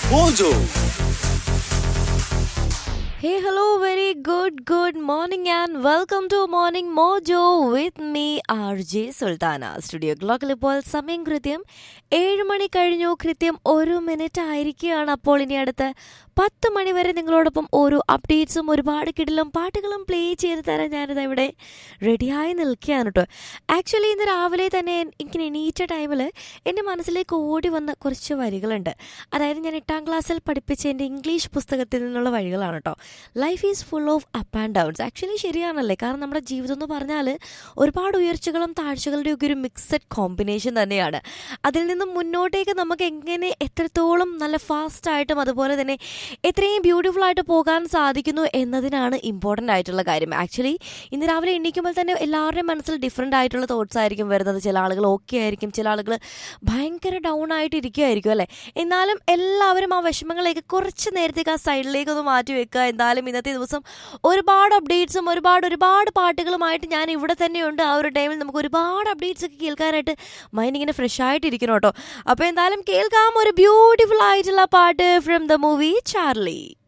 Mojo. Hey, hello, very good, good morning, and welcome to Morning Mojo with me, RJ Sultana. Studio ക്ലോക്കിൽ ഇപ്പോൾ സമയം കൃത്യം ഏഴ് മണി കഴിഞ്ഞു കൃത്യം ഒരു മിനിറ്റ് ആയിരിക്കുകയാണ് അപ്പോൾ ഇനി അടുത്ത് പത്ത് മണി വരെ നിങ്ങളോടൊപ്പം ഓരോ അപ്ഡേറ്റ്സും ഒരുപാട് കിടിലും പാട്ടുകളും പ്ലേ ചെയ്ത് തരാൻ ഞാനിത് ഇവിടെ റെഡിയായി നിൽക്കുകയാണ് കേട്ടോ ആക്ച്വലി ഇന്ന് രാവിലെ തന്നെ ഇങ്ങനെ എണീറ്റ ടൈമിൽ എൻ്റെ മനസ്സിലേക്ക് ഓടി വന്ന കുറച്ച് വരികളുണ്ട് അതായത് ഞാൻ എട്ടാം ക്ലാസ്സിൽ പഠിപ്പിച്ച എൻ്റെ ഇംഗ്ലീഷ് പുസ്തകത്തിൽ നിന്നുള്ള വഴികളാണ് കേട്ടോ life is full of up and downs actually ശരിയാണല്ലേ കാരണം നമ്മുടെ ജീവിതം എന്ന് പറഞ്ഞാൽ ഒരുപാട് ഉയർച്ചകളും താഴ്ചകളുടെ ഒക്കെ ഒരു മിക്സഡ് കോമ്പിനേഷൻ തന്നെയാണ് അതിൽ നിന്നും മുന്നോട്ടേക്ക് നമുക്ക് എങ്ങനെ എത്രത്തോളം നല്ല ഫാസ്റ്റ് ആയിട്ടും അതുപോലെ തന്നെ എത്രയും ബ്യൂട്ടിഫുൾ ആയിട്ട് പോകാൻ സാധിക്കുന്നു എന്നതിനാണ് ഇമ്പോർട്ടൻ്റ് ആയിട്ടുള്ള കാര്യം ആക്ച്വലി ഇന്ന് രാവിലെ എണീക്കുമ്പോൾ തന്നെ എല്ലാവരുടെയും മനസ്സിൽ ഡിഫറെൻ്റ് ആയിട്ടുള്ള തോട്ട്സ് ആയിരിക്കും വരുന്നത് ചില ആളുകൾ ഓക്കെ ആയിരിക്കും ചില ആളുകൾ ഭയങ്കര ഡൗൺ ആയിട്ട് ഇരിക്കുമായിരിക്കും അല്ലേ എന്നാലും എല്ലാവരും ആ വിഷമങ്ങളേക്ക് കുറച്ച് നേരത്തേക്ക് ആ സൈഡിലേക്ക് ഒന്ന് മാറ്റി വെക്കുക എന്തായാലും ഇന്നത്തെ ദിവസം ഒരുപാട് അപ്ഡേറ്റ്സും ഒരുപാട് ഒരുപാട് പാട്ടുകളുമായിട്ട് ഞാൻ ഇവിടെ തന്നെയുണ്ട് ആ ഒരു ടൈമിൽ നമുക്ക് ഒരുപാട് അപ്ഡേറ്റ്സ് ഒക്കെ കേൾക്കാനായിട്ട് മൈൻഡ് ഇങ്ങനെ ഫ്രഷ് ആയിട്ട് ഇരിക്കണം കേട്ടോ അപ്പോൾ എന്തായാലും കേൾക്കാം ഒരു ബ്യൂട്ടിഫുൾ ആയിട്ടുള്ള പാട്ട് ഫ്രം ദ മൂവി ചാർലി